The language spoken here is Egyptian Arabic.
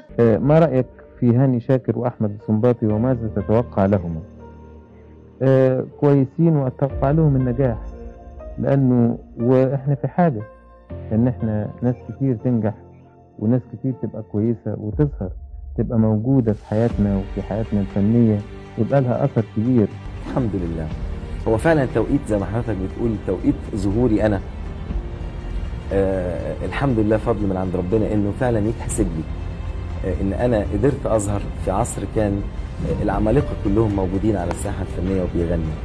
آه، ما رأيك في هاني شاكر وأحمد السنباطي وماذا تتوقع لهما آه، كويسين وأتوقع لهم النجاح لأنه وإحنا في حاجة إن إحنا ناس كتير تنجح وناس كتير تبقى كويسة وتظهر تبقى موجودة في حياتنا وفي حياتنا الفنية يبقى لها أثر كبير الحمد لله هو فعلا توقيت زي ما حضرتك بتقول توقيت ظهوري انا آه الحمد لله فضل من عند ربنا انه فعلا يتحسب لي آه ان انا قدرت اظهر في عصر كان آه العمالقه كلهم موجودين على الساحه الفنيه وبيغنوا